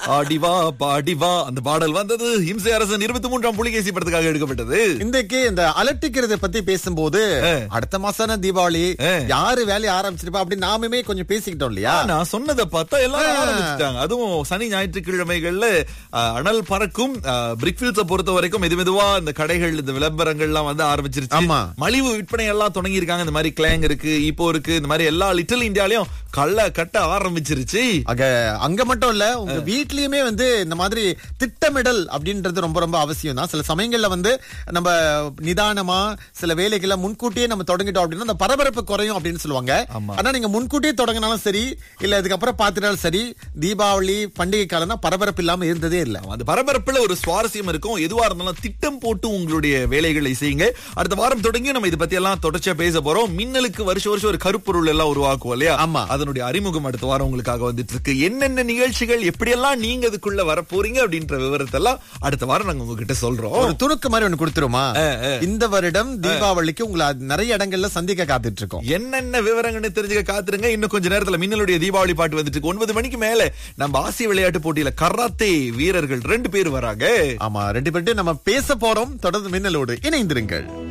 ஆடிவா பாடிவா அந்த பாடல் வந்தது இம்சை அரசன் இருபத்தி மூன்றாம் புலிகேசி படத்துக்காக எடுக்கப்பட்டது இன்றைக்கு இந்த அலட்டிக்கிறத பத்தி பேசும்போது அடுத்த மாசம் தீபாவளி ஆ. யாரு வேலையை ஆரம்பிச்சிருப்பா அப்படின்னு நாமுமே கொஞ்சம் பேசிக்கிட்டோம் இல்லையா நான் சொன்னதை பார்த்தா எல்லாரும் ஆரம்பிச்சுட்டாங்க அதுவும் சனி ஞாயிற்றுக்கிழமைகள்ல அஹ், அனல் பறக்கும் பிரிக்ஃபீல்ஸ பொறுத்த வரைக்கும் மெது மெதுவா இந்த கடைகள் இந்த விளம்பரங்கள்லாம் வந்து ஆரம்பிச்சிருச்சு ஆமா. மலிவு விற்பனை எல்லாம் தொடங்கி இருக்காங்க இந்த மாதிரி கிளாங் இருக்கு இப்போ இருக்கு இந்த மாதிரி எல்லா லிட்டில் இந்தியாலயும் கள்ள கட்ட ஆரம்பிச்சிருச்சு அங்க அங்க மட்டும் இல்ல உங்க வீட்லயுமே வந்து இந்த மாதிரி திட்டமிடல் அப்படின்றது ரொம்ப ரொம்ப அவசியம் தான் சில சமயங்கள்ல வந்து நம்ம நிதானமா சில வேலைகளை முன்கூட்டியே நம்ம தொடங்கிட்டோம் அப்படின்னா அந்த பரபரப்பு குறையும் அப்படின்னு சொல்லுவாங்க ஆமா. ஆனா நீங்க முன்கூட்டியே தொடங்கினாலும் சரி இல்ல இதுக்கப்புறம் பாத்துட்டாலும் சரி தீபாவளி பண்டிகை காலம்னா பரபரப்பு இல்லாம இருந்ததே இல்ல அந்த பரபரப்புல ஒரு சுவாரஸ்யம் இருக்கும் எதுவா இருந்தாலும் திட்டம் போட்டு உங்களுடைய வேலைகளை செய்யுங்க அடுத்த வாரம் தொடங்கி நம்ம இதை பத்தி எல்லாம் தொடர்ச்சியா பேச போறோம் மின்னலுக்கு வருஷம் வருஷம் ஒரு கருப்பொருள் எல்லாம் உருவாக்குவோம் இல்லையா ஆமா. அதனுடைய அறிமுகம் அடுத்த வாரம் உங்களுக்காக வந்துட்டு இருக்கு என்னென்ன நிகழ்ச்சிகள் எப்படியெல்லாம் நீங்க அதுக்குள்ள வர போறீங்க அப்படின்ற விவரத்தை எல்லாம் அடுத்த வாரம் நாங்க உங்ககிட்ட சொல்றோம் ஒரு துணுக்கு மாதிரி ஒண்ணு கொடுத்துருமா ஆ, ஆ. இந்த வருடம் தீபாவளிக்கு உங்களை அது நிறைய இடங்கள்ல சந்திக்க காத்துட்டு இருக்கோம் என்னென்ன விவரங்கள்னு தெரிஞ்சுக்க காத்துருங்க இன்னும் கொஞ்ச நேரத்துல மின்னலுடைய தீபாவளி பாட்டு வந்துட்டு இருக்கு ஒன்பது மணிக்கு மேல நம்ம ஆசிய விளையாட்டு போட்டியில கராத்தே வீரர்கள் ரெண்டு பேர் வராங்க ஆமா ரெண்டு பேர்ட்டும் நம்ம பேச போறோம் தொடர்ந்து மின்னலோடு இணைந்திருங்கள்